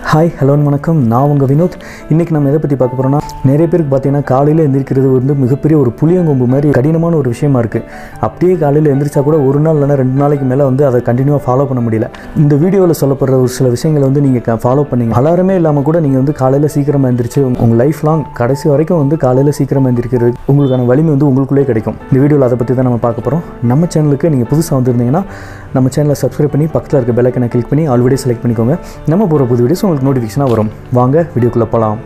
Hi hello வணக்கம் நான் உங்கள் வினோத் இன்றைக்கி நம்ம எதை பற்றி பார்க்க போகிறோம்னா நிறைய பேருக்கு பார்த்தீங்கன்னா காலையில் எந்திரிக்கிறது வந்து மிகப்பெரிய ஒரு புளியங்கொம்பு மாதிரி கடினமான ஒரு விஷயமா இருக்குது அப்படியே காலையில் எந்திரிச்சா கூட ஒரு நாள் இல்லைனா ரெண்டு நாளைக்கு மேலே வந்து அதை கண்டினியூவாக ஃபாலோ பண்ண முடியல இந்த வீடியோவில் சொல்லப்படுற ஒரு சில விஷயங்களை வந்து நீங்கள் ஃபாலோ பண்ணீங்க அலாரமே இல்லாமல் கூட நீங்கள் வந்து காலையில் சீக்கிரமாக எந்திரிச்சு உங்கள் லைஃப் லாங் கடைசி வரைக்கும் வந்து காலையில் சீக்கிரமாக எந்திரிக்கிறது உங்களுக்கான வலிமை வந்து உங்களுக்குள்ளே கிடைக்கும் இந்த வீடியோவில் அதை பற்றி தான் நம்ம பார்க்க போகிறோம் நம்ம சேனலுக்கு நீங்கள் புதுசாக வந்திருந்தீங்கன்னா நம்ம சேனலை சப்ஸ்கிரைப் பண்ணி பக்கத்தில் இருக்க பெல்லைக்கனை கிளிக் பண்ணி ஆல்ரெடி செலக்ட் பண்ணிக்கோங்க நம்ம போகிற புது வீடியோஸ் உங்களுக்கு நோட்டிஃபிகேஷனாக வரும் வாங்க வீடியோக்குள்ளே போகலாம்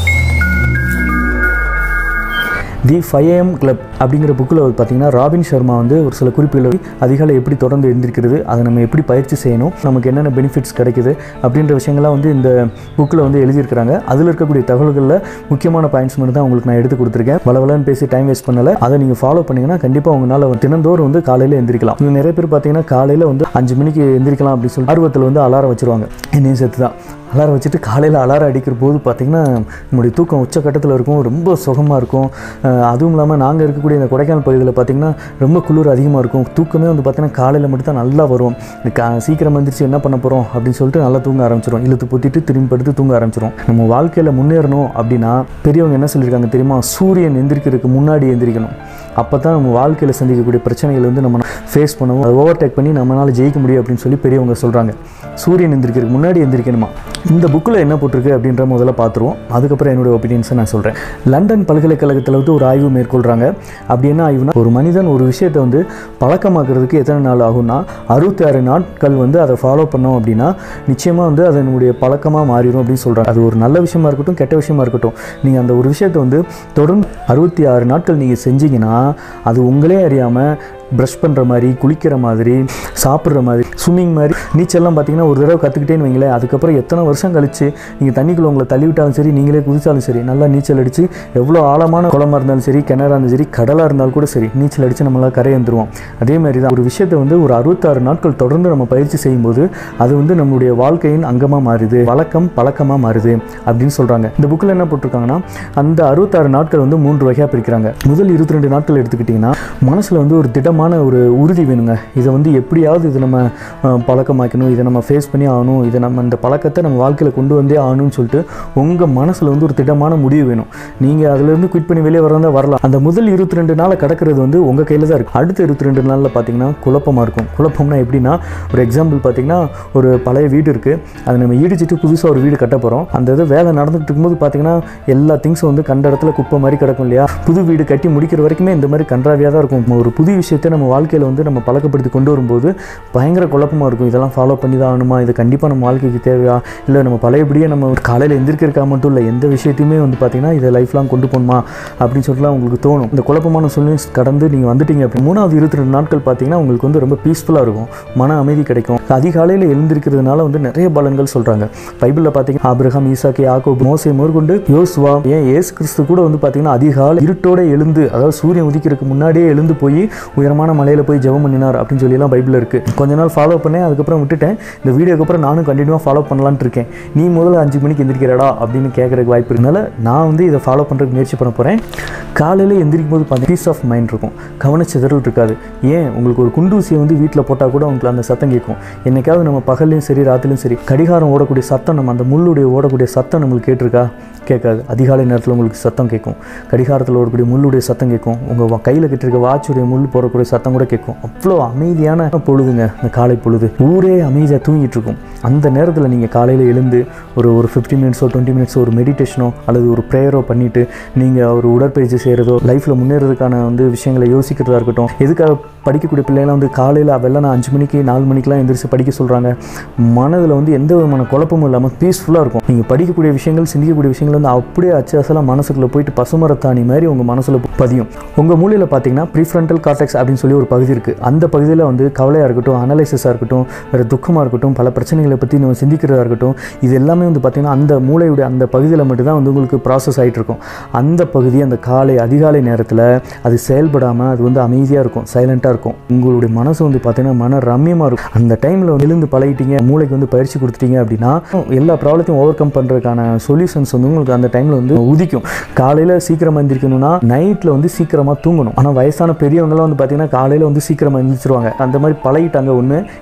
தி ஃபைவ் ஏஎம் கிளப் அப்படிங்கிற புக்கில் பார்த்தீங்கன்னா ராபின் சர்மா வந்து ஒரு சில குறிப்புகளை அதிகாலை எப்படி தொடர்ந்து எழுந்திருக்கிறது அதை நம்ம எப்படி பயிற்சி செய்யணும் நமக்கு என்னென்ன பெனிஃபிட்ஸ் கிடைக்குது அப்படின்ற விஷயங்கள்லாம் வந்து இந்த புக்கில் வந்து எழுதியிருக்கிறாங்க அதில் இருக்கக்கூடிய தகவல்களில் முக்கியமான பாயிண்ட்ஸ் மட்டும் தான் உங்களுக்கு நான் எடுத்து கொடுத்துருக்கேன் வளவலன்னு பேசி டைம் வேஸ்ட் பண்ணல அதை நீங்கள் ஃபாலோ பண்ணீங்கன்னா கண்டிப்பாக உங்களால் தினந்தோறும் வந்து காலையில் எந்திரிக்கலாம் இன்னும் நிறைய பேர் பார்த்தீங்கன்னா காலையில் வந்து அஞ்சு மணிக்கு எந்திரிக்கலாம் அப்படின்னு சொல்லி ஆர்வத்தில் வந்து அலாரம் வச்சிருவாங்க என்னையும் சேர்த்து தான் அலாரம் வச்சுட்டு காலையில் அலாரம் அடிக்கிற போது பார்த்திங்கன்னா நம்முடைய தூக்கம் உச்சக்கட்டத்தில் இருக்கும் ரொம்ப சுகமாக இருக்கும் அஹ் அதுவும் இல்லாமல் நாங்கள் இருக்கக்கூடிய இந்த கொடைக்கானல் பகுதியில் பார்த்திங்கன்னா ரொம்ப குளிர் அதிகமாக இருக்கும் தூக்கமே வந்து பார்த்திங்கன்னா காலையில் மட்டும் தான் நல்லா வரும் இந்த கா சீக்கிரம் வந்துருச்சு என்ன பண்ண போகிறோம் அப்படின்னு சொல்லிட்டு நல்லா தூங்க ஆரம்பிச்சிடும் இழுத்து பொத்திட்டு திரும்பி படுத்து தூங்க ஆரம்பிச்சிடும் நம்ம வாழ்க்கையில் முன்னேறணும் அப்படின்னா பெரியவங்க என்ன சொல்லியிருக்காங்க தெரியுமா சூரியன் எந்திரிக்கிறதுக்கு முன்னாடி எந்திரிக்கணும் அப்போ தான் நம்ம வாழ்க்கையில் சந்திக்கக்கூடிய பிரச்சனைகள் வந்து நம்ம ஃபேஸ் பண்ணவும் அதை ஓவர்டேக் பண்ணி நம்மளால் ஜெயிக்க முடியும் அப்படின்னு சொல்லி பெரியவங்க சொல்கிறாங்க சூரியன் எந்திரிக்கிறதுக்கு முன்னாடி எந்திரிக்கணுமா இந்த புக்கில் என்ன போட்டிருக்கு அப்படின்ற முதல்ல பார்த்துருவோம் அதுக்கப்புறம் என்னுடைய ஒப்பீனியன்ஸை நான் சொல்கிறேன் லண்டன் பல்கலைக்கழகத்தில் வந்து ஒரு ஆய்வு மேற்கொள்கிறாங்க அப்படி என்ன ஆய்வுனா ஒரு மனிதன் ஒரு விஷயத்தை வந்து பழக்கமாக்குறதுக்கு எத்தனை நாள் ஆகும்னா அறுபத்தி ஆறு நாட்கள் வந்து அதை ஃபாலோ பண்ணோம் அப்படின்னா நிச்சயமாக வந்து அதனுடைய பழக்கமாக மாறிடும் அப்படின்னு சொல்கிறாங்க அது ஒரு நல்ல விஷயமா இருக்கட்டும் கெட்ட விஷயமா இருக்கட்டும் நீங்கள் அந்த ஒரு விஷயத்தை வந்து தொடர்ந்து அறுபத்தி ஆறு நாட்கள் நீங்கள் செஞ்சீங்கன்னா அது உங்களே அறியாமல் ப்ரஷ் பண்ணுற மாதிரி குளிக்கிற மாதிரி சாப்பிட்ற மாதிரி ஸ்விம்மிங் மாதிரி நீச்சல்லாம் பார்த்தீங்கன்னா ஒரு தடவை கற்றுக்கிட்டேன்னு வைங்களேன் அதுக்கப்புறம் எத்தனை வருஷம் கழிச்சு நீங்கள் தண்ணிக்குள்ளே உங்களை தள்ளி விட்டாலும் சரி நீங்களே குதிச்சாலும் சரி நல்லா நீச்சல் அடித்து எவ்வளோ ஆழமான குளமாக இருந்தாலும் சரி கிணறா இருந்தாலும் சரி கடலாக இருந்தாலும் கூட சரி நீச்சல் அடித்து நம்மளால் கரையை வந்துருவோம் அதே மாதிரி தான் ஒரு விஷயத்தை வந்து ஒரு அறுபத்தாறு நாட்கள் தொடர்ந்து நம்ம பயிற்சி செய்யும்போது அது வந்து நம்மளுடைய வாழ்க்கையின் அங்கமாக மாறுது வழக்கம் பழக்கமாக மாறுது அப்படின்னு சொல்கிறாங்க இந்த புக்கில் என்ன போட்டிருக்காங்கன்னா அந்த அறுபத்தாறு நாட்கள் வந்து மூன்று வகையாக பிரிக்கிறாங்க முதல் இருபத்தி ரெண்டு நாட்கள் எடுத்துக்கிட்டிங்கன்னா மனசில் வந்து ஒரு திடமான ஒரு உறுதி வேணுங்க இதை வந்து எப்படியாவது இதை நம்ம அஹ், பழக்கமாக்கணும் இதை நம்ம ஃபேஸ் பண்ணி ஆகணும் இதை நம்ம இந்த பழக்கத்தை நம்ம வாழ்க்கையில் கொண்டு வந்தே ஆகணும்னு சொல்லிட்டு உங்கள் மனசில் வந்து ஒரு திடமான முடிவு வேணும் நீங்கள் அதுலேருந்து குவிட் பண்ணி வெளியே வரதா வரலாம் அந்த முதல் இருபத்தி ரெண்டு நாளை கடக்கிறது வந்து உங்கள் கையில் தான் இருக்குது அடுத்த இருபத்தி ரெண்டு நாளில் பார்த்தீங்கன்னா குழப்பமாக இருக்கும் குழப்பம்னா எப்படின்னா ஒரு எக்ஸாம்பிள் பார்த்தீங்கன்னா ஒரு பழைய வீடு இருக்குது அதை நம்ம இடிச்சிட்டு புதுசாக ஒரு வீடு கட்ட போகிறோம் அந்த இது வேலை நடந்துகிட்டு இருக்கும்போது பார்த்தீங்கன்னா எல்லா திங்ஸும் வந்து கண்ட இடத்துல குப்பை மாதிரி கிடக்கும் இல்லையா புது வீடு கட்டி முடிக்கிற வரைக்குமே இந்த மாதிரி கன்றாவியாக தான் இருக்கும் ஒரு புது விஷயத்தை நம்ம வாழ்க்கையில் வந்து நம்ம பழக்கப்படுத்தி கொண்டு வரும்போது பயங்கர குழப்பமாக இருக்கும் இதெல்லாம் ஃபாலோ பண்ணி தான் ஆகணுமா இது கண்டிப்பாக நம்ம வாழ்க்கைக்கு தேவையா இல்லை நம்ம பழையபடியே நம்ம ஒரு காலையில் எந்திரிக்கிறக்கா மட்டும் இல்லை எந்த விஷயத்தையுமே வந்து பார்த்தீங்கன்னா இதை லைஃப் லாங் கொண்டு போகணுமா அப்படின்னு சொல்லிட்டுலாம் உங்களுக்கு தோணும் இந்த குழப்பமான சூழ்நிலை கடந்து நீங்கள் வந்துட்டீங்க அப்படி மூணாவது இருபத்தி ரெண்டு நாட்கள் பார்த்தீங்கன்னா உங்களுக்கு வந்து ரொம்ப பீஸ்ஃபுல்லாக இருக்கும் மன அமைதி கிடைக்கும் அதிகாலையில் எழுந்திருக்கிறதுனால வந்து நிறைய பலன்கள் சொல்கிறாங்க பைபிளில் பார்த்தீங்கன்னா ஆபிரகாம் ஈசாக்கி யாக்கோபு மோசை மேற்கொண்டு யோசுவா ஏன் ஏசு கிறிஸ்து கூட வந்து பார்த்தீங்கன்னா அதிகாலை இருட்டோட எழுந்து அதாவது சூரியன் உதிக்கிறதுக்கு முன்னாடியே எழுந்து போய் உயரமான மலையில் போய் ஜெபம் பண்ணினார் அப்படின்னு சொல்லிலாம் பைபிளில் இருக்குது கொஞ்ச நாள் ஃபாலோ பண்ணேன் அதுக்கப்புறம் விட்டுட்டேன் இந்த வீடியோக்கு அப்புறம் நானும் கண்டினியூவாக ஃபாலோ பண்ணலான்ட்டு இருக்கேன் நீ முதல்ல அஞ்சு மணிக்கு எந்திரிக்கிறடா அப்படின்னு கேட்குறதுக்கு வாய்ப்பு இருக்கனால நான் வந்து இதை ஃபாலோ பண்ணுறதுக்கு முயற்சி பண்ண போகிறேன் காலையில் எந்திரிக்கும் போது பார்த்தீங்கன்னா பீஸ் ஆஃப் மைண்ட் இருக்கும் கவனச்சிதறல் இருக்காது ஏன் உங்களுக்கு ஒரு குண்டூசியை வந்து வீட்டில் போட்டால் கூட உங்களுக்கு அந்த சத்தம் கேட்கும் என்னைக்காவது நம்ம பகல்லையும் சரி ராத்திலையும் சரி கடிகாரம் ஓடக்கூடிய சத்தம் நம்ம அந்த முள்ளுடைய ஓடக்கூடிய சத்தம் நம்மளுக்கு கேட்டிருக்கா கேட்காது அதிகாலை நேரத்தில் உங்களுக்கு சத்தம் கேட்கும் கடிகாரத்தில் ஓடக்கூடிய முள்ளுடைய சத்தம் கேட்கும் உங்கள் கையில் கட்டிருக்க வாட்சுடைய முள் போடக்கூடிய சத்தம் கூட கேட்கும் அவ்வளோ அமைதியான பொழுதுங்க இந்த காலை பொழுது ஊரே அமைதியாக தூங்கிட்டு இருக்கும் அந்த நேரத்தில் நீங்கள் காலையில் எழுந்து ஒரு ஒரு ஃபிஃப்டி மினிட்ஸோ டுவெண்ட்டி மினிட்ஸோ ஒரு மெடிடேஷனோ அல்லது ஒரு ப்ரேயரோ பண்ணிவிட்டு நீங்கள் ஒரு உடற்பயிற்சி செய்கிறதோ லைஃப்பில் முன்னேறதுக்கான வந்து விஷயங்களை யோசிக்கிறதா இருக்கட்டும் எதுக்காக படிக்கக்கூடிய பிள்ளைங்களாம் வந்து காலையில் வெள்ளனா அஞ்சு மணிக்கு நாலு மணிக்கெலாம் எந்திரிச்சு படிக்க சொல்கிறாங்க மனதில் வந்து எந்த விதமான குழப்பமும் இல்லாமல் பீஸ்ஃபுல்லாக இருக்கும் நீங்கள் படிக்கக்கூடிய விஷயங்கள் சிந்திக்கக்கூடிய விஷயங்கள் வந்து அப்படியே அச்சு அசலாக மனசுக்குள்ளே போயிட்டு பசுமரத்தாணி மாதிரி உங்கள் மனசில் பதியும் உங்கள் மூலையில் பார்த்தீங்கன்னா ப்ரீஃப்ரண்டல் கார்டெக்ஸ் அப்படின்னு சொல்லி ஒரு பகுதி இருக்குது அந்த பகுதியில் வந்து கவலையாக இருக்கட்டும் அனலைசிஸாக இருக்கட்டும் வேறு துக்கமாக இருக்கட்டும் பல பிரச்சனைகளை பற்றி நம்ம சிந்திக்கிறதா இருக்கட்டும் இது எல்லாமே வந்து பார்த்திங்கன்னா அந்த மூளையுடைய அந்த பகுதியில் மட்டும்தான் வந்து உங்களுக்கு ப்ராசஸ் ஆகிட்டு இருக்கும் அந்த பகுதி அந்த காலை அதிகாலை நேரத்தில் அது செயல்படாமல் அது வந்து அமைதியாக இருக்கும் சைலண்ட்டாக இருக்கும் உங்களுடைய மனசு வந்து பார்த்தீங்கன்னா மன ரம்யமாக இருக்கும் அந்த டைமில் எழுந்து பழகிட்டீங்க மூளைக்கு வந்து பயிற்சி கொடுத்துட்டீங்க அப்படின்னா எல்லா ப்ராப்ளத்தையும் ஓவர் கம் பண்ணுறதுக்கான சொல்யூஷன்ஸ் வந்து உங்களுக்கு அந்த டைமில் வந்து உதிக்கும் காலையில் சீக்கிரமாக எந்திரிக்கணும்னா நைட்டில் வந்து சீக்கிரமாக தூங்கணும் ஆனால் வயசான பெரியவங்களாம் வந்து பார்த்தீங்கன்னா காலையில் வந்து சீக்கிரமாக எந்திரிச்சிருவாங்க அந்த மாதிரி பழகிட்டாங்க ஒன்று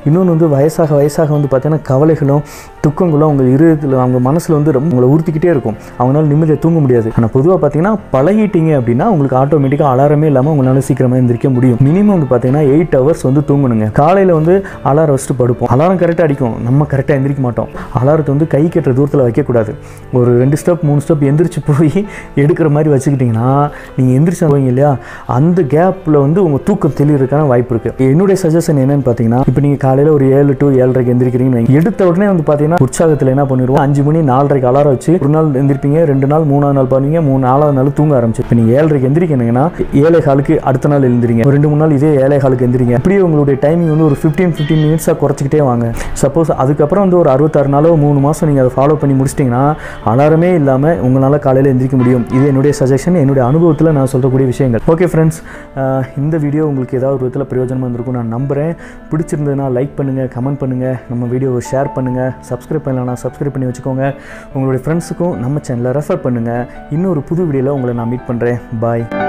இன்னொன்று வந்து வயசாக வயசாக வந்து பார்த்தீங்கன்னா கவலைகளும் துக்கங்களும் அவங்க இருதயத்தில் அவங்க மனசில் வந்து ரொம்ப உங்களை உறுத்திக்கிட்டே இருக்கும் அவங்களால நிம்மதியாக தூங்க முடியாது ஆனால் பொதுவாக பார்த்தீங்கன்னா பழகிட்டீங்க அப்படின்னா உங்களுக்கு ஆட்டோமேட்டிக்காக அலாரமே இல்லாமல் உங்களால் சீக்கிரமாக எந்திரிக்க முடியும் மினிமம் வந்து பார்த்தீங்கன்னா எயிட் ஹவர்ஸ் வந்து தூங்கணுங்க காலையில் வந்து அலாரம் வச்சுட்டு படுப்போம் அலாரம் கரெக்டாக அடிக்கும் நம்ம கரெக்டாக எந்திரிக்க மாட்டோம் அலாரத்தை வந்து கை கட்டுற தூரத்தில் வைக்கக்கூடாது ஒரு ரெண்டு ஸ்டெப் மூணு ஸ்டெப் எந்திரிச்சு போய் எடுக்கிற மாதிரி வச்சுக்கிட்டிங்கன்னா நீங்கள் எந்திரிச்சு போவீங்க இல்லையா அந்த கேப்பில் வந்து உங்கள் தூக்கம் தெளிவுறதுக்கான வாய்ப்பு இருக்குது என்னுடைய சஜஷன் என்னன்னு பார்த்தீங்கன்னா இப்போ நீங்கள் காலையில் ஒரு ஏழு டு ஏழரைக்கு எந்திரிக்கிறீங்கன்னு வைங்க. எடுத்த உடனே வந்து பார்த்தீங்கன்னா உற்சாகத்தில் என்ன பண்ணிடுவோம் அஞ்சு மணி நாலரைக்கு அலாரம் வச்சு ஒரு நாள் எந்திரிப்பீங்க ரெண்டு நாள் மூணாவது நாள் பண்ணுவீங்க மூணு நாலாவது நாள் தூங்க ஆரம்பிச்சு இப்போ நீங்கள் ஏழரைக்கு எந்திரிக்கணுங்கன்னா ஏழை காலுக்கு அடுத்த நாள் எழுந்திரிங்க ஒரு ரெண்டு மூணு நாள் இதே ஏழை காலுக்கு எந்திரிங்க இப்படியே உங்களுடைய டைமிங் வந்து ஒரு ஃபிஃப்டீன் ஃபிஃப்டீன் மினிட்ஸாக குறைச்சிக்கிட்டே வாங்க சப்போஸ் அதுக்கப்புறம் வந்து ஒரு அறுபத்தாறு நாளோ மூணு மாதம் நீங்கள் அதை ஃபாலோ பண்ணி முடிச்சிட்டிங்கன்னா அலாரமே இல்லாமல் உங்களால் காலையில் எந்திரிக்க முடியும் இது என்னுடைய சஜஷன் என்னுடைய அனுபவத்தில் நான் சொல்லக்கூடிய விஷயங்கள் ஓகே ஃப்ரெண்ட்ஸ் இந்த வீடியோ உங்களுக்கு ஏதாவது ஒரு விதத்தில் பிரயோஜனமாக இருந்திருக்கும் நான் நம்புகிறேன் பிடிச்சிருந்ததுன்னா லைக் பண்ணுங்கள் கமெண்ட் பண்ணுங்கள் நம்ம வீடியோவை ஷேர் பண்ணுங்கள் சப்ஸ்கிரைப் பண்ணலாம் சப்ஸ்கிரைப் பண்ணி வச்சுக்கோங்க உங்களுடைய ஃப்ரெண்ட்ஸுக்கும் நம்ம சேனலை ரெஃபர் பண்ணுங்கள் இன்னொரு புது வீடியோவில் உங்களை நான் மீட் பண்ணுறேன் பாய்